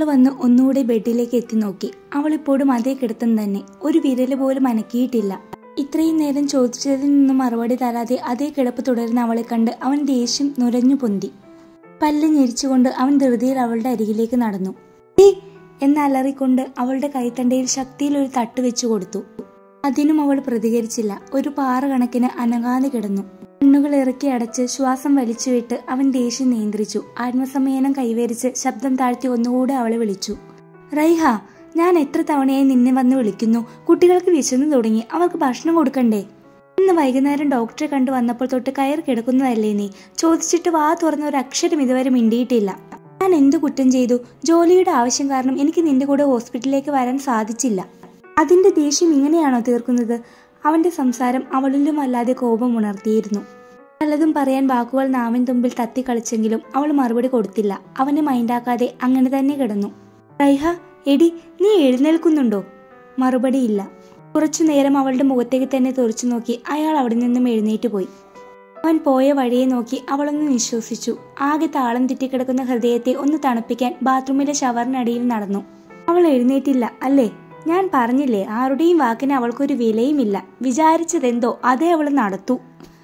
വന്ന് ഒന്നുകൂടെ ബെഡിലേക്ക് എത്തി നോക്കി അവൾ ഇപ്പോഴും അതേ കിടത്തം തന്നെ ഒരു വിരല് പോലും അനക്കിയിട്ടില്ല ഇത്രയും നേരം ചോദിച്ചതിൽ നിന്നും മറുപടി തരാതെ അതേ കിടപ്പ് തുടരുന്ന അവളെ കണ്ട് അവൻ ദേഷ്യം നുരഞ്ഞു പൊന്തി പല്ല് ഞെരിച്ചുകൊണ്ട് അവൻ ധൃതിയിൽ അവളുടെ അരികിലേക്ക് നടന്നു "ഏ!" എന്ന് അലറിക്കൊണ്ട് അവളുടെ കൈത്തണ്ടയിൽ ശക്തിയിൽ ഒരു തട്ട് വെച്ചു കൊടുത്തു അതിനും അവൾ പ്രതികരിച്ചില്ല ഒരു പാറ കണക്കിന് അനങ്ങാതെ കിടന്നു കണ്ണുകൾ ഇറക്കി അടച്ച് ശ്വാസം വലിച്ചുവിട്ട് അവൻ ദേഷ്യം നിയന്ത്രിച്ചു ആത്മസംയമനം കൈവരിച്ച് ശബ്ദം താഴ്ത്തി ഒന്നുകൂടെ അവളെ വിളിച്ചു റൈഹ ഞാൻ എത്ര തവണയായി നിന്നെ വന്ന് വിളിക്കുന്നു കുട്ടികൾക്ക് വിശന്നു തുടങ്ങി അവർക്ക് ഭക്ഷണം കൊടുക്കണ്ടേ ഇന്ന് വൈകുന്നേരം ഡോക്ടറെ കണ്ടു വന്നപ്പോൾ തൊട്ട് കയർ കിടക്കുന്നതല്ലേ നീ ചോദിച്ചിട്ട് വാ തുറന്ന ഒരു അക്ഷരം ഇതുവരെ മിണ്ടിയിട്ടില്ല ഞാൻ എന്തു കുറ്റം ചെയ്തു ജോലിയുടെ ആവശ്യം കാരണം എനിക്ക് നിന്റെ കൂടെ ഹോസ്പിറ്റലിലേക്ക് വരാൻ സാധിച്ചില്ല അതിന്റെ ദേഷ്യം ഇങ്ങനെയാണോ തീർക്കുന്നത് അവന്റെ സംസാരം അവളിലും അല്ലാതെ കോപം ഉണർത്തിയിരുന്നു പലതും പറയാൻ വാക്കുകൾ നാവിൻ തുമ്പിൽ തത്തിക്കളിച്ചെങ്കിലും അവൾ മറുപടി കൊടുത്തില്ല അവനെ മൈൻഡാക്കാതെ അങ്ങനെ തന്നെ കിടന്നു റൈഹ എടി നീ എഴുന്നേൽക്കുന്നുണ്ടോ മറുപടിയില്ല കുറച്ചു നേരം അവളുടെ മുഖത്തേക്ക് തന്നെ തുറച്ചു നോക്കി അയാൾ അവിടെ നിന്നും എഴുന്നേറ്റ് പോയി അവൻ പോയ വഴിയെ നോക്കി അവളൊന്ന് നിശ്വസിച്ചു ആകെ താളം തെറ്റിക്കിടക്കുന്ന ഹൃദയത്തെ ഒന്ന് തണുപ്പിക്കാൻ ബാത്റൂമിലെ ഷവറിനടിയിൽ നടന്നു അവൾ എഴുന്നേറ്റില്ല അല്ലേ ഞാൻ പറഞ്ഞില്ലേ ആരുടെയും വാക്കിന് അവൾക്കൊരു വിലയുമില്ല വിചാരിച്ചതെന്തോ അതേ അവൾ നടത്തു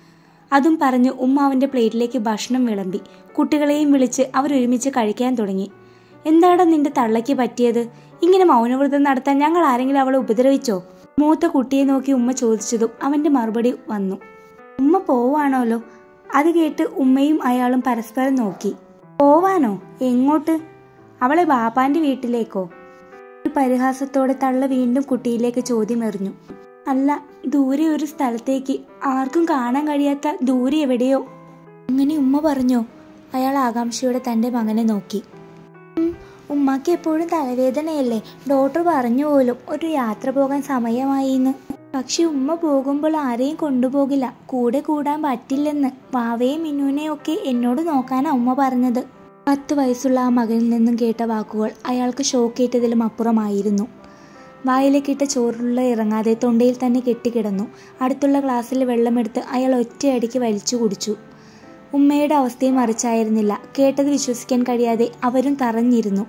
അതും പറഞ്ഞ് ഉമ്മ അവന്റെ പ്ലേറ്റിലേക്ക് ഭക്ഷണം വിളമ്പി കുട്ടികളെയും വിളിച്ച് അവരൊരുമിച്ച് കഴിക്കാൻ തുടങ്ങി എന്താടാ നിന്റെ തള്ളയ്ക്ക് പറ്റിയത് ഇങ്ങനെ മൗനവ്രതം നടത്താൻ ഞങ്ങൾ ആരെങ്കിലും അവളെ ഉപദ്രവിച്ചോ മൂത്ത കുട്ടിയെ നോക്കി ഉമ്മ ചോദിച്ചതും അവന്റെ മറുപടി വന്നു ഉമ്മ പോവാണോലോ അത് കേട്ട് ഉമ്മയും അയാളും പരസ്പരം നോക്കി പോവാനോ എങ്ങോട്ട് അവളെ ബാപ്പാന്റെ വീട്ടിലേക്കോ ഒരു പരിഹാസത്തോടെ തള്ള വീണ്ടും കുട്ടിയിലേക്ക് ചോദ്യം എറിഞ്ഞു അല്ല ദൂരെ ഒരു സ്ഥലത്തേക്ക് ആർക്കും കാണാൻ കഴിയാത്ത ദൂരെ എവിടെയോ അങ്ങനെ ഉമ്മ പറഞ്ഞോ അയാൾ ആകാംക്ഷയോടെ തന്റെ മകനെ നോക്കി "ഉം, ഉമ്മാക്ക് എപ്പോഴും തലവേദനയല്ലേ ഡോക്ടർ പറഞ്ഞു പോലും ഒരു യാത്ര പോകാൻ സമയമായിന്ന് പക്ഷെ ഉമ്മ പോകുമ്പോൾ ആരെയും കൊണ്ടുപോകില്ല കൂടെ കൂടാൻ പറ്റില്ലെന്ന് വാവയും മിന്നുവിനെയും ഒക്കെ എന്നോട് നോക്കാനാ ഉമ്മ പറഞ്ഞത് പത്ത് വയസ്സുള്ള ആ മകനിൽ നിന്നും കേട്ട വാക്കുകൾ അയാൾക്ക് ഷോക്കേറ്റതിലും അപ്പുറമായിരുന്നു വായിലേക്കിട്ട ചോറുള്ള ഇറങ്ങാതെ തൊണ്ടയിൽ തന്നെ കെട്ടിക്കിടന്നു അടുത്തുള്ള ഗ്ലാസ്സിൽ വെള്ളമെടുത്ത് അയാൾ ഒറ്റയടിക്ക് വലിച്ചു കുടിച്ചു ഉമ്മയുടെ അവസ്ഥയും മറിച്ചായിരുന്നില്ല കേട്ടത് വിശ്വസിക്കാൻ കഴിയാതെ അവരും തറഞ്ഞിരുന്നു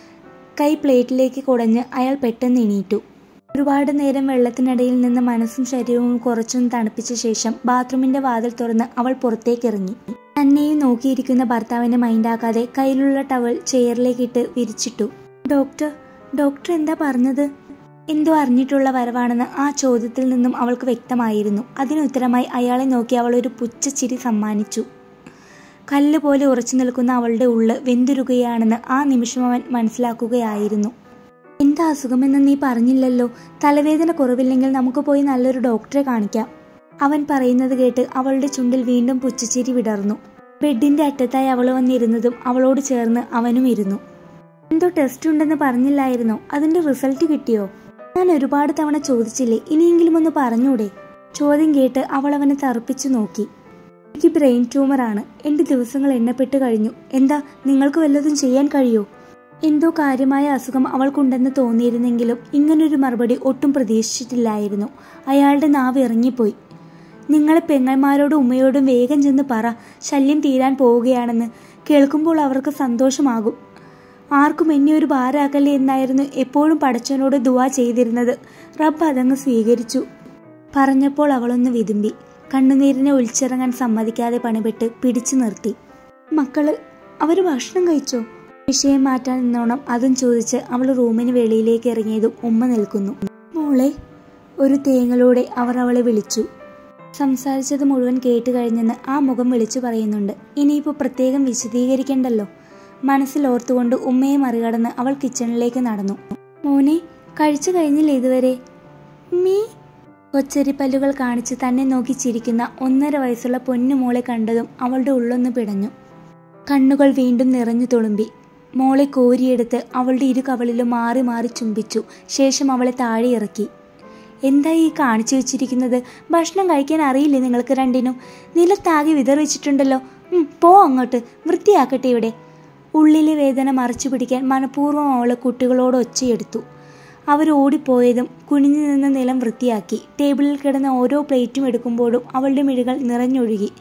കൈ പ്ലേറ്റിലേക്ക് കുടഞ്ഞ് അയാൾ പെട്ടെന്ന് എണീറ്റു ഒരുപാട് നേരം വെള്ളത്തിനിടയിൽ നിന്ന് മനസ്സും ശരീരവും കുറച്ചൊന്ന് തണുപ്പിച്ച ശേഷം ബാത്റൂമിന്റെ വാതിൽ തുറന്ന് അവൾ പുറത്തേക്കിറങ്ങി തന്നെയും നോക്കിയിരിക്കുന്ന ഭർത്താവിനെ മൈൻഡാക്കാതെ കയ്യിലുള്ള ടവൽ ചെയറിലേക്കിട്ട് വിരിച്ചിട്ടു ഡോക്ടർ ഡോക്ടർ എന്താ പറഞ്ഞത് എന്തോ അറിഞ്ഞിട്ടുള്ള വരവാണെന്ന് ആ ചോദ്യത്തിൽ നിന്നും അവൾക്ക് വ്യക്തമായിരുന്നു അതിനുത്തരമായി അയാളെ നോക്കി അവൾ ഒരു പുച്ഛച്ചിരി സമ്മാനിച്ചു കല്ല് പോലെ ഉറച്ചു നിൽക്കുന്ന അവളുടെ ഉള്ള് വെന്തുരുകയാണെന്ന് ആ നിമിഷം അവൻ മനസ്സിലാക്കുകയായിരുന്നു എന്താ അസുഖമെന്ന് നീ പറഞ്ഞില്ലല്ലോ തലവേദന കുറവില്ലെങ്കിൽ നമുക്ക് പോയി നല്ലൊരു ഡോക്ടറെ കാണിക്കാം അവൻ പറയുന്നത് കേട്ട് അവളുടെ ചുണ്ടിൽ വീണ്ടും പുച്ഛച്ചിരി വിടർന്നു ബെഡിന്റെ അറ്റത്തായി അവൾ വന്നിരുന്നതും അവളോട് ചേർന്ന് അവനും ഇരുന്നു എന്തോ ടെസ്റ്റ് ഉണ്ടെന്ന് പറഞ്ഞില്ലായിരുന്നോ അതിന്റെ റിസൾട്ട് കിട്ടിയോ ഞാൻ ഒരുപാട് തവണ ചോദിച്ചില്ലേ ഇനിയെങ്കിലും ഒന്ന് പറഞ്ഞൂടെ ചോദ്യം കേട്ട് അവൾ അവനെ തറപ്പിച്ചു നോക്കി എനിക്ക് ബ്രെയിൻ ട്യൂമറാണ് എന്റെ ദിവസങ്ങൾ എണ്ണപ്പെട്ട് കഴിഞ്ഞു എന്താ നിങ്ങൾക്ക് വല്ലതും ചെയ്യാൻ കഴിയോ എന്തോ കാര്യമായ അസുഖം അവൾക്കുണ്ടെന്ന് തോന്നിയിരുന്നെങ്കിലും ഇങ്ങനൊരു മറുപടി ഒട്ടും പ്രതീക്ഷിച്ചിട്ടില്ലായിരുന്നു അയാളുടെ നാവ് ഇറങ്ങിപ്പോയി നിങ്ങളെ പെങ്ങന്മാരോടും ഉമ്മയോടും വേഗം ചെന്ന് പറ ശല്യം തീരാൻ പോവുകയാണെന്ന് കേൾക്കുമ്പോൾ അവർക്ക് സന്തോഷമാകും ആർക്കും എന്നെ ഒരു ഭാരാക്കല്ലേ എന്നായിരുന്നു എപ്പോഴും പടച്ചവനോട് ദുവാ ചെയ്തിരുന്നത് റബ്ബ് അതങ്ങ് സ്വീകരിച്ചു പറഞ്ഞപ്പോൾ അവളൊന്ന് വിതുമ്പി കണ്ണുനീരിനെ ഒലിച്ചിറങ്ങാൻ സമ്മതിക്കാതെ പണിപെട്ട് പിടിച്ചു നിർത്തി മക്കള് അവര് ഭക്ഷണം കഴിച്ചോ വിഷയം മാറ്റാൻ നിന്നോണം അതും ചോദിച്ച് അവൾ റൂമിന് വെളിയിലേക്ക് ഇറങ്ങിയതും ഉമ്മ നിൽക്കുന്നു മോളെ ഒരു തേങ്ങലോടെ അവർ അവളെ വിളിച്ചു സംസാരിച്ചത് മുഴുവൻ കേട്ട് കഴിഞ്ഞെന്ന് ആ മുഖം വിളിച്ചു പറയുന്നുണ്ട് ഇനിയിപ്പോൾ പ്രത്യേകം വിശദീകരിക്കണ്ടല്ലോ മനസ്സിൽ ഓർത്തുകൊണ്ട് ഉമ്മയെ മറികടന്ന് അവൾ കിച്ചണിലേക്ക് നടന്നു മോനെ കഴിച്ചു കഴിഞ്ഞില്ല ഇതുവരെ മീ കൊച്ചരിപ്പല്ലുകൾ കാണിച്ച് തന്നെ നോക്കി ചിരിക്കുന്ന ഒന്നര വയസ്സുള്ള പൊന്നുമോളെ കണ്ടതും അവളുടെ ഉള്ളൊന്ന് പിടഞ്ഞു കണ്ണുകൾ വീണ്ടും നിറഞ്ഞു തുളുമ്പി മോളെ കോരിയെടുത്ത് അവളുടെ ഇരു കവളിലും മാറി മാറി ചുംബിച്ചു ശേഷം അവളെ താഴെ ഇറക്കി എന്താ ഈ കാണിച്ചു വെച്ചിരിക്കുന്നത് ഭക്ഷണം കഴിക്കാൻ അറിയില്ലേ നിങ്ങൾക്ക് രണ്ടിനും നിലത്താകെ വിതറിച്ചിട്ടുണ്ടല്ലോ ഉം, പോ അങ്ങോട്ട് വൃത്തിയാക്കട്ടെ ഇവിടെ ഉള്ളിലെ വേദന മറച്ചു പിടിക്കാൻ മനഃപൂർവ്വം അവള് കുട്ടികളോട് ഒച്ചയെടുത്തു അവർ ഓടിപ്പോയതും കുനിഞ്ഞു നിന്ന് നിലം വൃത്തിയാക്കി ടേബിളിൽ കിടന്ന ഓരോ പ്ലേറ്റും എടുക്കുമ്പോഴും അവളുടെ മിഴികൾ നിറഞ്ഞൊഴുകി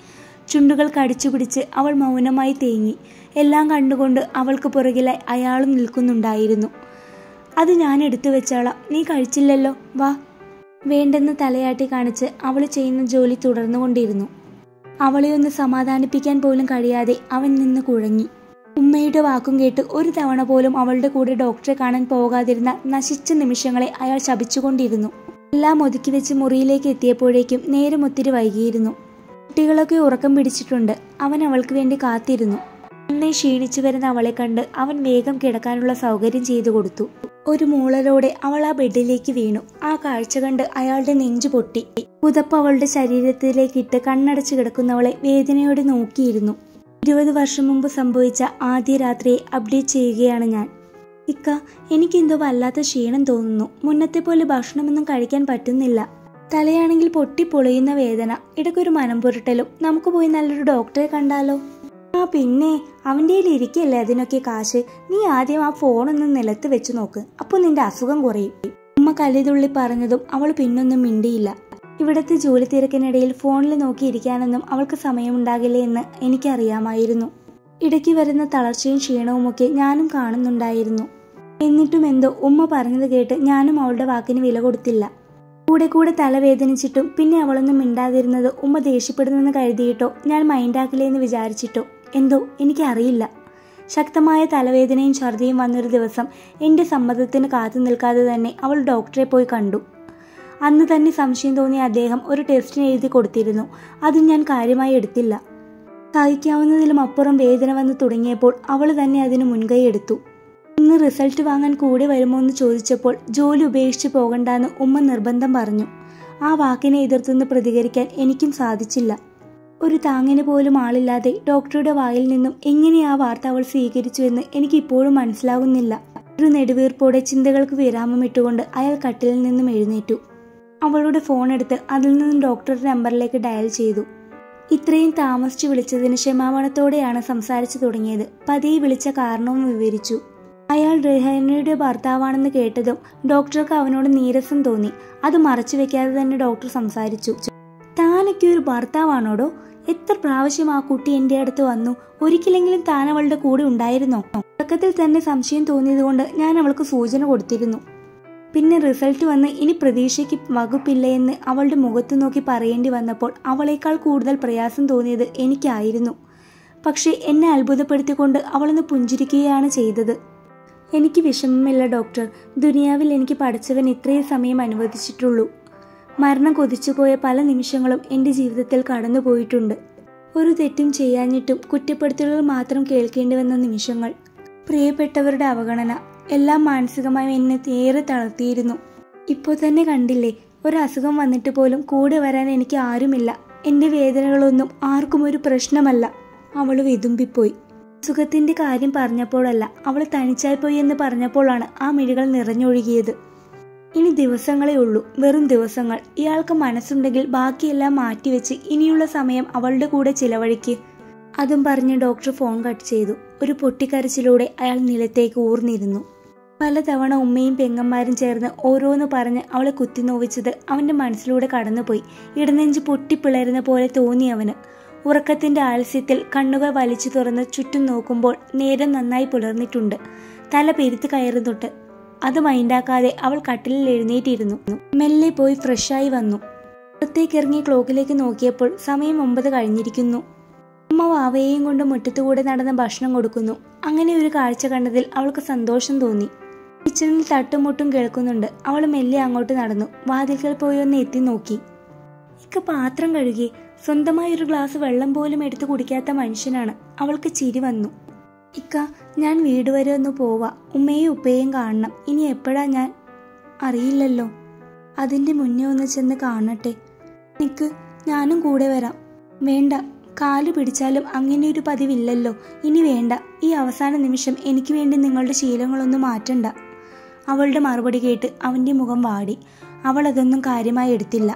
ചുണ്ടുകൾ കടിച്ചു പിടിച്ച് അവൾ മൗനമായി തേങ്ങി എല്ലാം കണ്ടുകൊണ്ട് അവൾക്ക് പുറകിലായി അയാളും നിൽക്കുന്നുണ്ടായിരുന്നു അത് ഞാൻ എടുത്തു വെച്ചോളാം നീ കഴിച്ചില്ലല്ലോ വാ വേണ്ടെന്ന് തലയാട്ടി കാണിച്ച് അവൾ ചെയ്യുന്ന ജോലി തുടർന്നുകൊണ്ടിരുന്നു അവളെ ഒന്ന് സമാധാനിപ്പിക്കാൻ പോലും കഴിയാതെ അവൻ നിന്ന് കുഴങ്ങി ഉമ്മയുടെ വാക്കും കേട്ട് ഒരു തവണ പോലും അവളുടെ കൂടെ ഡോക്ടറെ കാണാൻ പോകാതിരുന്ന നശിച്ച നിമിഷങ്ങളെ അയാൾ ശപിച്ചുകൊണ്ടിരുന്നു എല്ലാം ഒതുക്കി വെച്ച് മുറിയിലേക്ക് എത്തിയപ്പോഴേക്കും നേരം ഒത്തിരി വൈകിയിരുന്നു കുട്ടികളൊക്കെ ഉറക്കം പിടിച്ചിട്ടുണ്ട് അവൻ അവൾക്ക് വേണ്ടി കാത്തിരുന്നു നന്നായി ക്ഷീണിച്ചു വരുന്ന അവളെ കണ്ട് അവൻ വേഗം കിടക്കാനുള്ള സൗകര്യം ചെയ്തു കൊടുത്തു ഒരു മൂളലോടെ അവൾ ആ ബെഡിലേക്ക് വീണു ആ കാഴ്ച കണ്ട് അയാളുടെ നെഞ്ചു പൊട്ടി പുതപ്പ് അവളുടെ ശരീരത്തിലേക്കിട്ട് കണ്ണടച്ചു കിടക്കുന്നവളെ വേദനയോടെ നോക്കിയിരുന്നു ഇരുപത് വർഷം മുമ്പ് സംഭവിച്ച ആദ്യ രാത്രിയെ അപ്ഡേറ്റ് ചെയ്യുകയാണ് ഞാൻ ഇക്ക എനിക്കെന്തോ വല്ലാത്ത ക്ഷീണം തോന്നുന്നു മുന്നത്തെ പോലെ ഭക്ഷണമൊന്നും കഴിക്കാൻ പറ്റുന്നില്ല തലയാണെങ്കിൽ പൊട്ടി പൊളിയുന്ന വേദന ഇടയ്ക്കൊരു മനം പുരട്ടലും നമുക്ക് പോയി നല്ലൊരു ഡോക്ടറെ കണ്ടാലോ ആ പിന്നെ അവൻ്റെ കയ്യിൽ ഇരിക്കല്ലേ അതിനൊക്കെ കാശ് നീ ആദ്യം ആ ഫോണൊന്ന് നിലത്ത് വെച്ച് നോക്ക് അപ്പോൾ നിന്റെ അസുഖം കുറയും ഉമ്മ കലിതുള്ളി പറഞ്ഞതും അവൾ പിന്നൊന്നും മിണ്ടിയില്ല ഇവിടത്തെ ജോലി തിരക്കിനിടയിൽ ഫോണിൽ നോക്കിയിരിക്കാനൊന്നും അവൾക്ക് സമയമുണ്ടാകില്ല എന്ന് എനിക്കറിയാമായിരുന്നു ഇടയ്ക്ക് വരുന്ന തളർച്ചയും ക്ഷീണവുമൊക്കെ ഞാനും കാണുന്നുണ്ടായിരുന്നു എന്നിട്ടും എന്തോ ഉമ്മ പറഞ്ഞത് കേട്ട് ഞാനും അവളുടെ വാക്കിന് വില കൊടുത്തില്ല കൂടെ കൂടെ തലവേദനിച്ചിട്ടും പിന്നെ അവളൊന്നും മിണ്ടാതിരുന്നത് ഉമ്മ ദേഷ്യപ്പെടുന്നെന്ന് കരുതിയിട്ടോ ഞാൻ മൈൻഡാക്കില്ലെന്ന് വിചാരിച്ചിട്ടോ എന്തോ എനിക്കറിയില്ല ശക്തമായ തലവേദനയും ഛർദിയും വന്നൊരു ദിവസം എൻ്റെ സമ്മതത്തിന് കാത്തു നിൽക്കാതെ തന്നെ അവൾ ഡോക്ടറെ പോയി കണ്ടു അന്ന് തന്നെ സംശയം തോന്നിയ അദ്ദേഹം ഒരു ടെസ്റ്റിന് എഴുതി കൊടുത്തിരുന്നു അതും ഞാൻ കാര്യമായി എടുത്തില്ല സഹിക്കാവുന്നതിലും അപ്പുറം വേദന വന്നു തുടങ്ങിയപ്പോൾ അവൾ തന്നെ അതിന് മുൻകൈ എടുത്തു ഇന്ന് റിസൾട്ട് വാങ്ങാൻ കൂടെ വരുമോ എന്ന് ചോദിച്ചപ്പോൾ ജോലി ഉപേക്ഷിച്ച് പോകണ്ടെന്ന് ഉമ്മ നിർബന്ധം പറഞ്ഞു ആ വാക്കിനെ എതിർത്തൊന്ന് പ്രതികരിക്കാൻ എനിക്കും സാധിച്ചില്ല ഒരു താങ്ങിന് പോലും ആളില്ലാതെ ഡോക്ടറുടെ വായിൽ നിന്നും എങ്ങനെ ആ വാർത്ത അവൾ സ്വീകരിച്ചുവെന്ന് എനിക്ക് ഇപ്പോഴും മനസ്സിലാകുന്നില്ല ഒരു നെടുവീർപ്പോടെ ചിന്തകൾക്ക് വിരാമമിട്ടുകൊണ്ട് അയാൾ കട്ടിലിൽ നിന്നും എഴുന്നേറ്റു അവളുടെ ഫോൺ എടുത്ത് അതിൽ നിന്നും ഡോക്ടറുടെ നമ്പറിലേക്ക് ഡയൽ ചെയ്തു ഇത്രയും താമസിച്ചു വിളിച്ചതിന് ക്ഷമാപണത്തോടെയാണ് സംസാരിച്ചു തുടങ്ങിയത് പതിയെ വിളിച്ച കാരണവും വിവരിച്ചു അയാൾ റിഹാനയുടെ ഭർത്താവാണെന്ന് കേട്ടതും ഡോക്ടർക്ക് അവനോട് നീരസം തോന്നി അത് മറച്ചു വെക്കാതെ തന്നെ ഡോക്ടർ സംസാരിച്ചു താനൊക്കെ ഒരു ഭർത്താവാണോടോ എത്ര പ്രാവശ്യം ആ കുട്ടി എന്റെ അടുത്ത് വന്നു ഒരിക്കലെങ്കിലും താൻ അവളുടെ കൂടെ ഉണ്ടായിരുന്നോ തുടക്കത്തിൽ തന്നെ സംശയം തോന്നിയതുകൊണ്ട് ഞാൻ അവൾക്ക് സൂചന കൊടുത്തിരുന്നു പിന്നെ റിസൾട്ട് വന്ന് ഇനി പ്രതീക്ഷയ്ക്ക് വകുപ്പില്ല എന്ന് അവളുടെ മുഖത്ത് നോക്കി പറയേണ്ടി വന്നപ്പോൾ അവളേക്കാൾ കൂടുതൽ പ്രയാസം തോന്നിയത് എനിക്കായിരുന്നു പക്ഷേ എന്നെ അത്ഭുതപ്പെടുത്തിക്കൊണ്ട് അവളൊന്ന് പുഞ്ചിരിക്കുകയാണ് ചെയ്തത് എനിക്ക് വിഷമമില്ല ഡോക്ടർ ദുനിയാവിൽ എനിക്ക് പഠിച്ചവൻ ഇത്രയും സമയം അനുവദിച്ചിട്ടുള്ളൂ മരണം കൊതിച്ചുപോയ പല നിമിഷങ്ങളും എൻ്റെ ജീവിതത്തിൽ കടന്നുപോയിട്ടുണ്ട് ഒരു തെറ്റും ചെയ്യാഞ്ഞിട്ടും കുറ്റപ്പെടുത്തലുകൾ മാത്രം കേൾക്കേണ്ടി വന്ന നിമിഷങ്ങൾ പ്രിയപ്പെട്ടവരുടെ അവഗണന എല്ലാം മാനസികമായി എന്നെ ഏറെ തളർത്തിയിരുന്നു ഇപ്പോൾ തന്നെ കണ്ടില്ലേ ഒരസുഖം വന്നിട്ട് പോലും കൂടെ വരാൻ എനിക്ക് ആരുമില്ല എൻ്റെ വേദനകളൊന്നും ആർക്കും ഒരു പ്രശ്നമല്ല അവൾ വിതുമ്പിപ്പോയി സുഖത്തിന്റെ കാര്യം പറഞ്ഞപ്പോഴല്ല അവൾ തനിച്ചായി പോയി എന്ന് പറഞ്ഞപ്പോഴാണ് ആ മിഴികൾ നിറഞ്ഞൊഴുകിയത് ഇനി ദിവസങ്ങളേ ഉള്ളൂ വെറും ദിവസങ്ങൾ ഇയാൾക്ക് മനസ്സുണ്ടെങ്കിൽ ബാക്കിയെല്ലാം മാറ്റിവെച്ച് ഇനിയുള്ള സമയം അവളുടെ കൂടെ ചിലവഴിക്ക് അതും പറഞ്ഞ് ഡോക്ടർ ഫോൺ കട്ട് ചെയ്തു ഒരു പൊട്ടിക്കരച്ചിലൂടെ അയാൾ നിലത്തേക്ക് ഊർന്നിരുന്നു പലതവണ ഉമ്മയും പെങ്ങന്മാരും ചേർന്ന് ഓരോന്ന് പറഞ്ഞ് അവളെ കുത്തിനോവിച്ചത് അവന്റെ മനസ്സിലൂടെ കടന്നുപോയി ഇടനെഞ്ച് പൊട്ടിപ്പിളരുന്ന പോലെ തോന്നി അവന് ഉറക്കത്തിന്റെ ആലസ്യത്തിൽ കണ്ണുകൾ വലിച്ചു തുറന്ന് ചുറ്റും നോക്കുമ്പോൾ നേരം നന്നായി പുലർന്നിട്ടുണ്ട് തല പെരുത്ത് കയറുന്നുണ്ട് അത് മൈൻഡാക്കാതെ അവൾ കട്ടിലിൽ എഴുന്നേറ്റിരുന്നു മെല്ലെ പോയി ഫ്രഷായി വന്നു പുറത്തേക്ക് ഇറങ്ങി ക്ലോക്കിലേക്ക് നോക്കിയപ്പോൾ സമയം ഒമ്പത് കഴിഞ്ഞിരിക്കുന്നു അമ്മ വാവയെയും കൊണ്ട് മുറ്റത്തുകൂടെ നടന്ന് ഭക്ഷണം കൊടുക്കുന്നു അങ്ങനെ ഒരു കാഴ്ച കണ്ടതിൽ അവൾക്ക് സന്തോഷം തോന്നി കിച്ചണിൽ തട്ടുമുട്ടും കേൾക്കുന്നുണ്ട് അവൾ മെല്ലെ അങ്ങോട്ട് നടന്നു വാതിൽക്കൽ പോയി ഒന്ന് എത്തി നോക്കി ഇക്ക പാത്രം കഴുകി സ്വന്തമായി ഒരു ഗ്ലാസ് വെള്ളം പോലും എടുത്തു കുടിക്കാത്ത മനുഷ്യനാണ് അവൾക്ക് ചിരി വന്നു ഇക്ക ഞാൻ വീട് വരെ ഒന്ന് പോവാ ഉമ്മയും ഉപ്പയും കാണണം ഇനി എപ്പോഴാ ഞാൻ അറിയില്ലല്ലോ അതിന്റെ മുന്നേ ഒന്ന് ചെന്ന് കാണട്ടെ നിക്ക് ഞാനും കൂടെ വരാം വേണ്ട കാല് പിടിച്ചാലും അങ്ങനെ ഒരു പതിവില്ലല്ലോ ഇനി വേണ്ട ഈ അവസാന നിമിഷം എനിക്ക് വേണ്ടി നിങ്ങളുടെ ശീലങ്ങളൊന്നും മാറ്റണ്ട അവളുടെ മറുപടി കേട്ട് അവന്റെ മുഖം വാടി അവൾ അതൊന്നും കാര്യമായി എടുത്തില്ല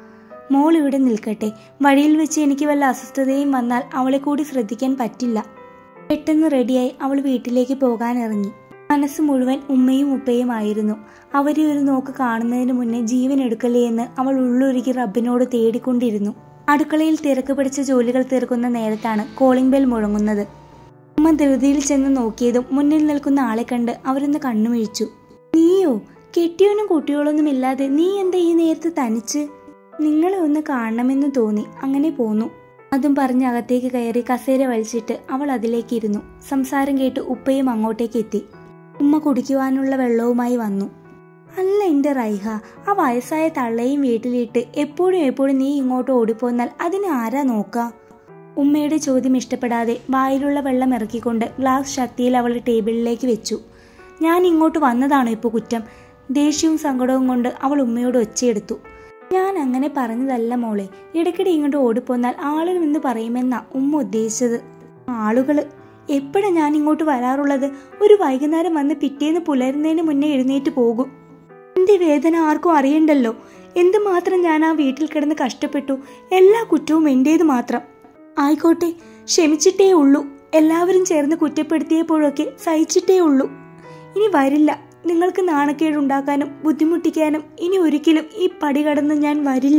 മോൾ ഇവിടെ നിൽക്കട്ടെ വഴിയിൽ വെച്ച് എനിക്ക് വല്ല അസ്വസ്ഥതയും വന്നാൽ അവളെ കൂടി ശ്രദ്ധിക്കാൻ പറ്റില്ല പെട്ടെന്ന് റെഡിയായി അവൾ വീട്ടിലേക്ക് പോകാനിറങ്ങി മനസ്സ് മുഴുവൻ ഉമ്മയും ഉപ്പയും ആയിരുന്നു അവരെ ഒരു നോക്ക് കാണുന്നതിന് മുന്നേ ജീവൻ എടുക്കലേ എന്ന് അവൾ ഉള്ളൊരുക്കി റബ്ബിനോട് തേടിക്കൊണ്ടിരുന്നു അടുക്കളയിൽ തിരക്ക് പിടിച്ച ജോലികൾ തീർക്കുന്ന നേരത്താണ് കോളിംഗ് ബെൽ മുഴങ്ങുന്നത് ഉമ്മ ധൃതിയിൽ ചെന്ന് നോക്കിയതും മുന്നിൽ നിൽക്കുന്ന ആളെ കണ്ട് അവരൊന്ന് കണ്ണുമിഴിച്ചു നീയോ കെട്ടിയവനും കുട്ടികളൊന്നും ഇല്ലാതെ നീ എന്താ ഈ നേരത്ത് തനിച്ച് നിങ്ങളെ ഒന്ന് കാണണമെന്ന് തോന്നി അങ്ങനെ പോന്നു അതും പറഞ്ഞ് അകത്തേക്ക് കയറി കസേര വലിച്ചിട്ട് അവൾ അതിലേക്ക് ഇരുന്നു സംസാരം കേട്ട് ഉപ്പയും അങ്ങോട്ടേക്ക് എത്തി ഉമ്മ കുടിക്കുവാനുള്ള വെള്ളവുമായി വന്നു അല്ല എന്റെ റൈഹ ആ വയസ്സായ തള്ളയും വീട്ടിലിട്ട് എപ്പോഴും എപ്പോഴും നീ ഇങ്ങോട്ട് ഓടിപ്പോന്നാൽ അതിന് ആരാ നോക്ക ഉമ്മയുടെ ചോദ്യം ഇഷ്ടപ്പെടാതെ വായിലുള്ള വെള്ളം ഇറക്കിക്കൊണ്ട് ഗ്ലാസ് ശക്തിയിൽ അവൾ ടേബിളിലേക്ക് വെച്ചു ഞാൻ ഇങ്ങോട്ട് വന്നതാണോ ഇപ്പോൾ കുറ്റം ദേഷ്യവും സങ്കടവും കൊണ്ട് അവൾ ഉമ്മയോട് ഒച്ചയെടുത്തു ഞാൻ അങ്ങനെ പറഞ്ഞതല്ല മോളെ ഇടയ്ക്കിടെ ഇങ്ങോട്ട് ഓടിപ്പോന്നാൽ ആളുകൾ എന്ന് പറയുമെന്നാ ഉമ്മ ഉദ്ദേശിച്ചത് ആളുകള് എപ്പോഴാ ഞാൻ ഇങ്ങോട്ട് വരാറുള്ളത് ഒരു വൈകുന്നേരം വന്ന് പിറ്റേന്ന് പുലരുന്നതിന് മുന്നേ എഴുന്നേറ്റ് പോകും എന്റെ വേദന ആർക്കും അറിയണ്ടല്ലോ എന്തുമാത്രം ഞാൻ ആ വീട്ടിൽ കിടന്ന് കഷ്ടപ്പെട്ടു എല്ലാ കുറ്റവും എന്റേത് മാത്രം ആയിക്കോട്ടെ ക്ഷമിച്ചിട്ടേ ഉള്ളൂ എല്ലാവരും ചേർന്ന് കുറ്റപ്പെടുത്തിയപ്പോഴൊക്കെ സഹിച്ചിട്ടേ ഉള്ളൂ ഇനി വരില്ല നിങ്ങൾക്ക് നാണക്കേടുണ്ടാക്കാനും ബുദ്ധിമുട്ടിക്കാനും ഇനി ഒരിക്കലും ഈ പടി കടന്ന് ഞാൻ വരില്ല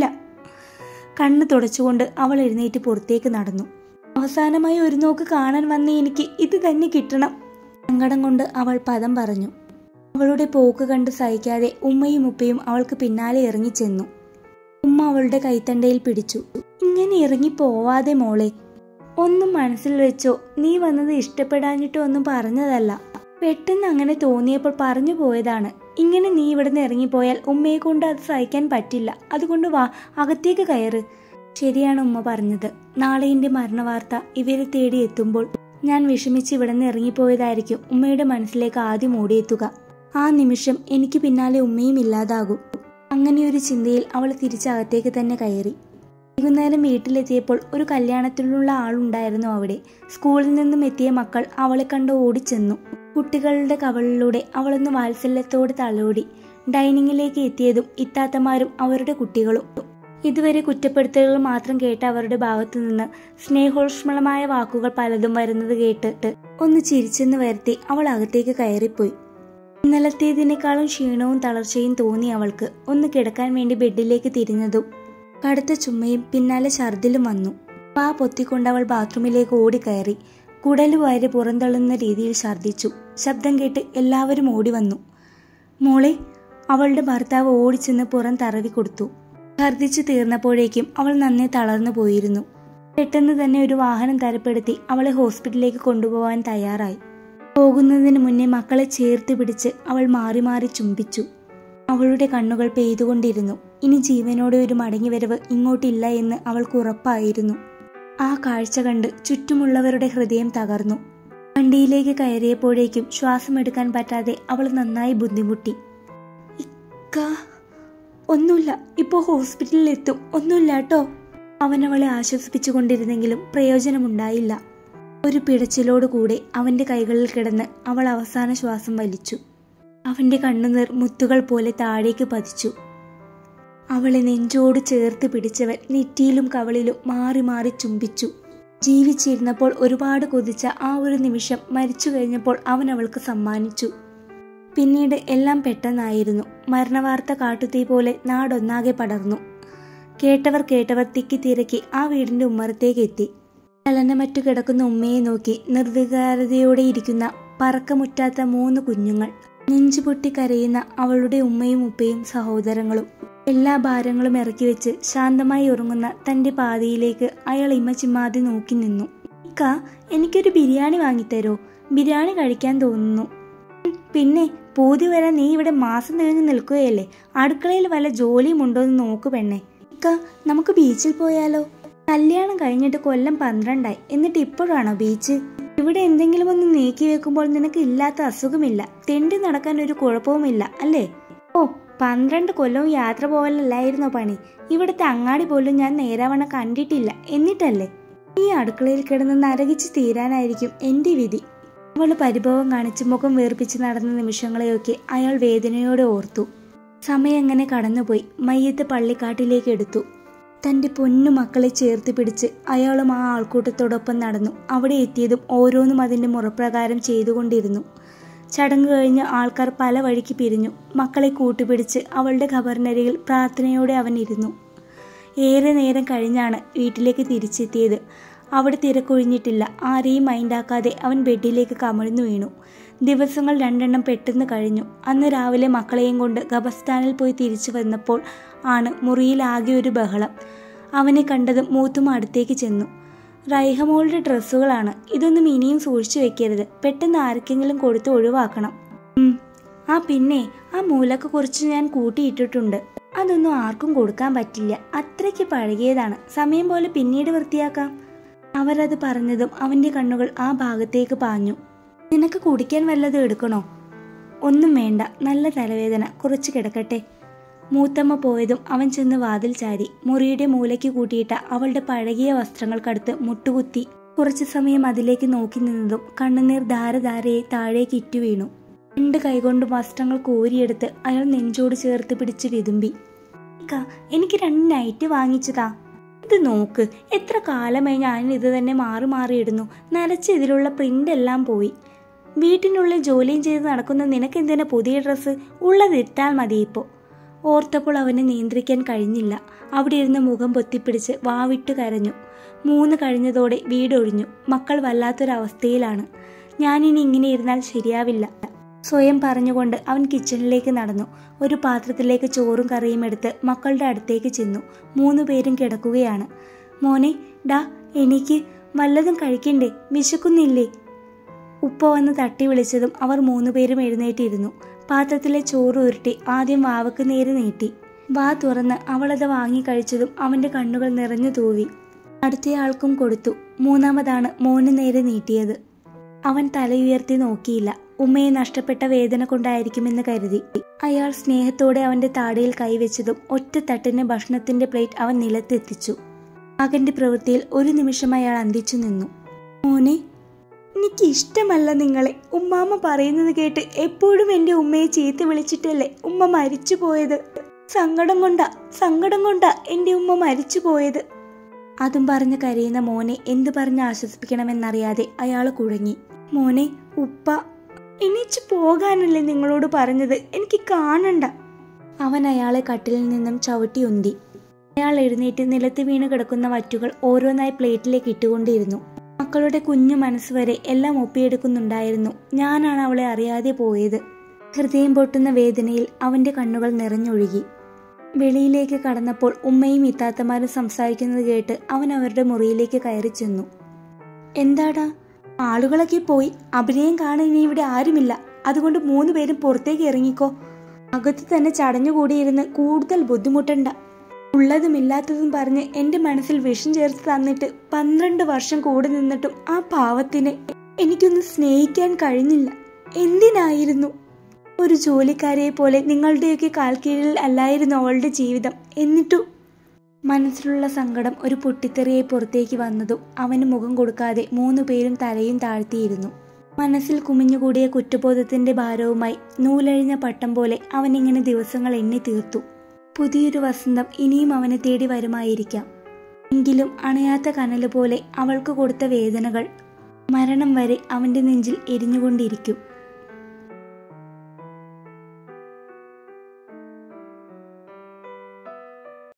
കണ്ണ് തുടച്ചുകൊണ്ട് അവൾ എഴുന്നേറ്റ് പുറത്തേക്ക് നടന്നു അവസാനമായി ഒരു നോക്ക് കാണാൻ വന്ന എനിക്ക് ഇത് തന്നെ കിട്ടണം സങ്കടം കൊണ്ട് അവൾ പദം പറഞ്ഞു അവളുടെ പോക്ക് കണ്ട് സഹിക്കാതെ ഉമ്മയും ഉപ്പയും അവൾക്ക് പിന്നാലെ ഇറങ്ങിച്ചെന്നു ഉമ്മ അവളുടെ കൈത്തണ്ടയിൽ പിടിച്ചു ഇങ്ങനെ ഇറങ്ങി പോവാതെ മോളെ ഒന്നും മനസ്സിൽ വെച്ചോ നീ വന്നത് ഇഷ്ടപ്പെടാഞ്ഞിട്ടോ ഒന്നും പറഞ്ഞതല്ല പെട്ടെന്ന് അങ്ങനെ തോന്നിയപ്പോൾ പറഞ്ഞു പോയതാണ് ഇങ്ങനെ നീ ഇവിടുന്ന് ഇറങ്ങിപ്പോയാൽ ഉമ്മയെ കൊണ്ട് അത് സഹിക്കാൻ പറ്റില്ല അതുകൊണ്ട് വാ അകത്തേക്ക് കയറ് ശരിയാണ് ഉമ്മ പറഞ്ഞത് നാളെ എന്റെ മരണവാർത്ത ഇവരെ തേടി എത്തുമ്പോൾ ഞാൻ വിഷമിച്ച് ഇവിടുന്ന് ഇറങ്ങിപ്പോയതായിരിക്കും ഉമ്മയുടെ മനസ്സിലേക്ക് ആദ്യം ഓടിയെത്തുക ആ നിമിഷം എനിക്ക് പിന്നാലെ ഉമ്മയും ഇല്ലാതാകും അങ്ങനെയൊരു ചിന്തയിൽ അവൾ തിരിച്ചകത്തേക്ക് തന്നെ കയറി വൈകുന്നേരം വീട്ടിലെത്തിയപ്പോൾ ഒരു കല്യാണത്തിനുള്ള ആളുണ്ടായിരുന്നു അവിടെ സ്കൂളിൽ നിന്നും എത്തിയ മക്കൾ അവളെ കണ്ട് ഓടിച്ചെന്നു കുട്ടികളുടെ കവളിലൂടെ അവളൊന്ന് വാത്സല്യത്തോടെ തലോടി ഡൈനിങ്ങിലേക്ക് എത്തിയതും ഇത്താത്തമാരും അവരുടെ കുട്ടികളും ഇതുവരെ കുറ്റപ്പെടുത്തലുകൾ മാത്രം കേട്ട അവരുടെ ഭാഗത്തു നിന്ന് സ്നേഹോഷ്മളമായ വാക്കുകൾ പലതും വരുന്നത് കേട്ടിട്ട് ഒന്ന് ചിരിച്ചെന്ന് വരുത്തി അവൾ അകത്തേക്ക് കയറിപ്പോയി ഇന്നലത്തേതിനേക്കാളും ക്ഷീണവും തളർച്ചയും തോന്നി അവൾക്ക് ഒന്ന് കിടക്കാൻ വേണ്ടി ബെഡിലേക്ക് തിരിഞ്ഞതും കടുത്ത ചുമ്മയും പിന്നാലെ ഛർദിലും വന്നു പാ പൊത്തിക്കൊണ്ട് അവൾ ബാത്റൂമിലേക്ക് ഓടിക്കയറി കുടല് വാരി പുറന്തള്ളുന്ന രീതിയിൽ ഛർദിച്ചു ശബ്ദം കേട്ട് എല്ലാവരും ഓടി വന്നു മോളെ അവളുടെ ഭർത്താവ് ഓടിച്ചെന്ന് പുറം തറവി കൊടുത്തു ഛർദിച്ചു തീർന്നപ്പോഴേക്കും അവൾ നന്നെ തളർന്നു പോയിരുന്നു പെട്ടെന്ന് തന്നെ ഒരു വാഹനം തരപ്പെടുത്തി അവളെ ഹോസ്പിറ്റലിലേക്ക് കൊണ്ടുപോകാൻ തയ്യാറായി പോകുന്നതിന് മുന്നേ മക്കളെ ചേർത്ത് പിടിച്ച് അവൾ മാറി മാറി ചുംബിച്ചു അവളുടെ കണ്ണുകൾ പെയ്തുകൊണ്ടിരുന്നു ഇനി ജീവനോടെ ഒരു മടങ്ങിവരവ് ഇങ്ങോട്ടില്ല എന്ന് അവൾക്ക് ഉറപ്പായിരുന്നു ആ കാഴ്ച കണ്ട് ചുറ്റുമുള്ളവരുടെ ഹൃദയം തകർന്നു വണ്ടിയിലേക്ക് കയറിയപ്പോഴേക്കും ശ്വാസമെടുക്കാൻ പറ്റാതെ അവൾ നന്നായി ബുദ്ധിമുട്ടി ഇക്ക ഒന്നുമില്ല ഇപ്പോ ഹോസ്പിറ്റലിൽ എത്തും ഒന്നുമില്ല കേട്ടോ അവൻ അവളെ ആശ്വസിപ്പിച്ചുകൊണ്ടിരുന്നെങ്കിലും പ്രയോജനമുണ്ടായില്ല ഒരു പിടച്ചിലോടുകൂടെ അവന്റെ കൈകളിൽ കിടന്ന് അവൾ അവസാന ശ്വാസം വലിച്ചു അവന്റെ കണ്ണുനീർ മുത്തുകൾ പോലെ താഴേക്ക് പതിച്ചു അവളെ നെഞ്ചോട് ചേർത്ത് പിടിച്ചവൻ നെറ്റിയിലും കവളിലും മാറി മാറി ചുംബിച്ചു ജീവിച്ചിരുന്നപ്പോൾ ഒരുപാട് കൊതിച്ച ആ ഒരു നിമിഷം മരിച്ചു കഴിഞ്ഞപ്പോൾ അവൻ അവൾക്ക് സമ്മാനിച്ചു പിന്നീട് എല്ലാം പെട്ടെന്നായിരുന്നു മരണവാർത്ത കാട്ടുതീ പോലെ നാടൊന്നാകെ പടർന്നു കേട്ടവർ കേട്ടവർ തിക്കി തിരക്കി ആ വീടിന്റെ ഉമ്മറത്തേക്ക് എത്തി ചലനമറ്റു കിടക്കുന്ന ഉമ്മയെ നോക്കി നിർവികാരതയോടെ ഇരിക്കുന്ന പറക്കമുറ്റാത്ത മൂന്ന് കുഞ്ഞുങ്ങൾ നെഞ്ചുപൊട്ടി കരയുന്ന അവളുടെ ഉമ്മയും ഉപ്പയും സഹോദരങ്ങളും എല്ലാ ഭാരങ്ങളും ഇറക്കി വെച്ച് ശാന്തമായി ഉറങ്ങുന്ന തന്റെ പാതയിലേക്ക് അയാൾ ഇമ്മച്ചിമ്മാതി നോക്കി നിന്നു ഇക്ക എനിക്കൊരു ബിരിയാണി വാങ്ങിത്തരോ ബിരിയാണി കഴിക്കാൻ തോന്നുന്നു "ഉം, പിന്നെ പൂതി വരാൻ നീ ഇവിടെ മാസം തികഞ്ഞു നിൽക്കുകയല്ലേ അടുക്കളയിൽ വല്ല ജോലിയും ഉണ്ടോ എന്ന് നോക്കു പെണ്ണെ ഇക്ക നമുക്ക് ബീച്ചിൽ പോയാലോ കല്യാണം കഴിഞ്ഞിട്ട് കൊല്ലം പന്ത്രണ്ടായി എന്നിട്ട് ഇപ്പോഴാണോ ബീച്ച് ഇവിടെ എന്തെങ്കിലും ഒന്ന് നീക്കി വെക്കുമ്പോൾ നിനക്ക് ഇല്ലാത്ത അസുഖമില്ല തെണ്ടി നടക്കാൻ ഒരു കുഴപ്പവുമില്ല അല്ലേ ഓ പന്ത്രണ്ട് കൊല്ലവും യാത്ര പോവലല്ലായിരുന്നോ പണി ഇവിടുത്തെ അങ്ങാടി പോലും ഞാൻ നേരാവണ്ണം കണ്ടിട്ടില്ല എന്നിട്ടല്ലേ ഈ അടുക്കളയിൽ കിടന്ന് നരകിച്ച് തീരാനായിരിക്കും എന്റെ വിധി അവൾ പരിഭവം കാണിച്ച് മുഖം വീർപ്പിച്ച് നടന്ന നിമിഷങ്ങളെയൊക്കെ അയാൾ വേദനയോടെ ഓർത്തു സമയം അങ്ങനെ കടന്നുപോയി മയ്യത്ത് പള്ളിക്കാട്ടിലേക്ക് എടുത്തു തന്റെ പൊന്നു മക്കളെ ചേർത്ത് പിടിച്ച് അയാളും ആ ആൾക്കൂട്ടത്തോടൊപ്പം നടന്നു അവിടെ എത്തിയതും ഓരോന്നും അതിന്റെ മുറപ്രകാരം ചെയ്തുകൊണ്ടിരുന്നു ചടങ്ങ് കഴിഞ്ഞ് ആൾക്കാർ പല വഴിക്ക് പിരിഞ്ഞു മക്കളെ കൂട്ടുപിടിച്ച് അവളുടെ ഖബറിനരികിൽ പ്രാർത്ഥനയോടെ അവൻ ഇരുന്നു ഏറെ നേരം കഴിഞ്ഞാണ് വീട്ടിലേക്ക് തിരിച്ചെത്തിയത് അവിടെ തിരക്കൊഴിഞ്ഞിട്ടില്ല ആരെയും മൈൻഡാക്കാതെ അവൻ ബെഡിലേക്ക് കമിഴ്ന്നു വീണു ദിവസങ്ങൾ രണ്ടെണ്ണം പെട്ടെന്ന് കഴിഞ്ഞു അന്ന് രാവിലെ മക്കളെയും കൊണ്ട് ഖബർസ്ഥാനിൽ പോയി തിരിച്ചു വന്നപ്പോൾ ആണ് മുറിയിൽ ആകെ ഒരു ബഹളം അവനെ കണ്ടതും മൂത്തുമ്മ അടുത്തേക്ക് ചെന്നു റൈഹമോളുടെ ഡ്രസ്സുകളാണ് ഇതൊന്നും ഇനിയും സൂക്ഷിച്ചു വെക്കരുത് പെട്ടെന്ന് ആർക്കെങ്കിലും കൊടുത്ത് ഒഴിവാക്കണം ഉം. ആ പിന്നെ ആ മൂലക്ക് കുറച്ച് ഞാൻ കൂട്ടിയിട്ടിട്ടുണ്ട് അതൊന്നും ആർക്കും കൊടുക്കാൻ പറ്റില്ല അത്രയ്ക്ക് പഴകിയതാണ് സമയം പോലെ പിന്നീട് വൃത്തിയാക്കാം അവരത് പറഞ്ഞതും അവന്റെ കണ്ണുകൾ ആ ഭാഗത്തേക്ക് പാഞ്ഞു നിനക്ക് കുടിക്കാൻ വല്ലതും എടുക്കണോ ഒന്നും വേണ്ട നല്ല തലവേദന കുറച്ച് കിടക്കട്ടെ മൂത്തമ്മ പോയതും അവൻ ചെന്ന് വാതിൽ ചാരി മുറിയുടെ മൂലയ്ക്ക് കൂട്ടിയിട്ട അവളുടെ പഴകിയ വസ്ത്രങ്ങൾക്കടുത്ത് മുട്ടുകുത്തി കുറച്ചു സമയം അതിലേക്ക് നോക്കി നിന്നതും കണ്ണുനീർ ധാരധാരയെ താഴേക്ക് ഇറ്റു വീണു രണ്ട് കൈകൊണ്ട് വസ്ത്രങ്ങൾ കോരിയെടുത്ത് അയാൾ നെഞ്ചോട് ചേർത്ത് പിടിച്ച് വിതുമ്പി "ഇക്ക, എനിക്ക് രണ്ട് നൈറ്റ് വാങ്ങിച്ചതാ ഇത് നോക്ക് എത്ര കാലമായി ഞാൻ ഇത് തന്നെ മാറി മാറി ഇടുന്നു നരച്ച് ഇതിലുള്ള പ്രിന്റ് എല്ലാം പോയി വീട്ടിനുള്ളിൽ ജോലിയും ചെയ്ത് നടക്കുന്ന നിനക്ക് എന്തിനാ പുതിയ ഡ്രസ്സ് ഉള്ളത് ഇട്ടാൽ മതി ഇപ്പോൾ ഓർത്തപ്പോൾ അവനെ നിയന്ത്രിക്കാൻ കഴിഞ്ഞില്ല അവിടെ ഇരുന്ന് മുഖം പൊത്തിപ്പിടിച്ച് വാവിട്ട് കരഞ്ഞു മൂന്ന് കഴിഞ്ഞതോടെ വീടൊഴിഞ്ഞു മക്കൾ വല്ലാത്തൊരവസ്ഥയിലാണ് ഞാനിനി ഇങ്ങനെ ഇരുന്നാൽ ശരിയാവില്ല സ്വയം പറഞ്ഞുകൊണ്ട് അവൻ കിച്ചണിലേക്ക് നടന്നു ഒരു പാത്രത്തിലേക്ക് ചോറും കറിയും എടുത്ത് മക്കളുടെ അടുത്തേക്ക് ചെന്നു മൂന്ന് പേരും കിടക്കുകയാണ് മോനെ ഡാ എനിക്ക് വല്ലതും കഴിക്കണ്ടേ വിശക്കുന്നില്ലേ ഉപ്പ വന്ന് തട്ടി വിളിച്ചതും അവർ മൂന്നുപേരും എഴുന്നേറ്റിരുന്നു പാത്രത്തിലെ ചോറ് ഉരുട്ടി ആദ്യം വാവക്ക് നേരെ നീട്ടി വാ തുറന്ന് അവളത് വാങ്ങി കഴിച്ചതും അവന്റെ കണ്ണുകൾ നിറഞ്ഞു തൂവി അടുത്തയാൾക്കും കൊടുത്തു മൂന്നാമതാണ് മോന് നേരെ നീട്ടിയത് അവൻ തലയുയർത്തി നോക്കിയില്ല ഉമ്മയെ നഷ്ടപ്പെട്ട വേദന കൊണ്ടായിരിക്കുമെന്ന് കരുതി അയാൾ സ്നേഹത്തോടെ അവന്റെ താടിയിൽ കൈവച്ചതും ഒറ്റ തട്ടിന് ഭക്ഷണത്തിന്റെ പ്ലേറ്റ് അവൻ നിലത്തെത്തിച്ചു മകന്റെ പ്രവൃത്തിയിൽ ഒരു നിമിഷം അയാൾ അന്തിച്ചു നിന്നു മോനെ എനിക്ക് ഇഷ്ടമല്ല നിങ്ങളെ ഉമ്മാമ്മ പറയുന്നത് കേട്ട് എപ്പോഴും എന്റെ ഉമ്മയെ ചീത്ത വിളിച്ചിട്ടല്ലേ ഉമ്മ മരിച്ചു പോയത് സങ്കടം കൊണ്ടാ സങ്കടം കൊണ്ടാ എന്റെ ഉമ്മ മരിച്ചു പോയത് അതും പറഞ്ഞ് കരയുന്ന മോനെ എന്തു പറഞ്ഞ് ആശ്വസിപ്പിക്കണമെന്നറിയാതെ അയാൾ കുഴങ്ങി മോനെ ഉപ്പ എണീച്ചു പോകാനല്ലേ നിങ്ങളോട് പറഞ്ഞത് എനിക്ക് കാണണ്ട അവൻ അയാളെ കട്ടിലിൽ നിന്നും ചവിട്ടി ഉന്തി അയാൾ എഴുന്നേറ്റ് നിലത്ത് വീണ് കിടക്കുന്ന വറ്റുകൾ ഓരോന്നായി പ്ലേറ്റിലേക്ക് ഇട്ടുകൊണ്ടിരുന്നു മക്കളുടെ കുഞ്ഞു മനസ്സ് വരെ എല്ലാം ഒപ്പിയെടുക്കുന്നുണ്ടായിരുന്നു ഞാനാണ് അവളെ അറിയാതെ പോയത് ഹൃദയം പൊട്ടുന്ന വേദനയിൽ അവന്റെ കണ്ണുകൾ നിറഞ്ഞൊഴുകി വെളിയിലേക്ക് കടന്നപ്പോൾ ഉമ്മയും ഇത്താത്തമാരും സംസാരിക്കുന്നത് കേട്ട് അവൻ അവരുടെ മുറിയിലേക്ക് കയറി ചെന്നു എന്താടാ ആളുകളൊക്കെ പോയി അഭിനയം കാണാൻ ഇനി ഇവിടെ ആരുമില്ല അതുകൊണ്ട് മൂന്ന് പേരും പുറത്തേക്ക് ഇറങ്ങിക്കോ അകത്ത് തന്നെ ചടഞ്ഞുകൂടിയിരുന്ന് കൂടുതൽ ബുദ്ധിമുട്ടണ്ട ഉള്ളതും ഇല്ലാത്തതും പറഞ്ഞ് എന്റെ മനസ്സിൽ വിഷം ചേർത്ത് തന്നിട്ട് പന്ത്രണ്ട് വർഷം കൂടെ നിന്നിട്ടും ആ പാവത്തിനെ എനിക്കൊന്ന് സ്നേഹിക്കാൻ കഴിഞ്ഞില്ല എന്തിനായിരുന്നു ഒരു ജോലിക്കാരിയെ പോലെ നിങ്ങളുടെയൊക്കെ കാൽക്കീഴിൽ അല്ലായിരുന്നു അവളുടെ ജീവിതം എന്നിട്ടും മനസ്സിലുള്ള സങ്കടം ഒരു പൊട്ടിത്തെറിയെ പുറത്തേക്ക് വന്നതും അവന് മുഖം കൊടുക്കാതെ മൂന്നു പേരും തലയും താഴ്ത്തിയിരുന്നു മനസ്സിൽ കുമിഞ്ഞുകൂടിയ കുറ്റബോധത്തിന്റെ ഭാരവുമായി നൂലഴിഞ്ഞ പട്ടം പോലെ അവനിങ്ങനെ ദിവസങ്ങൾ എണ്ണി തീർത്തു പുതിയൊരു വസന്തം ഇനിയും അവനെ തേടി വരുമായിരിക്കാം എങ്കിലും അണയാത്ത കനല് പോലെ അവൾക്ക് കൊടുത്ത വേദനകൾ മരണം വരെ അവന്റെ നെഞ്ചിൽ എരിഞ്ഞുകൊണ്ടിരിക്കും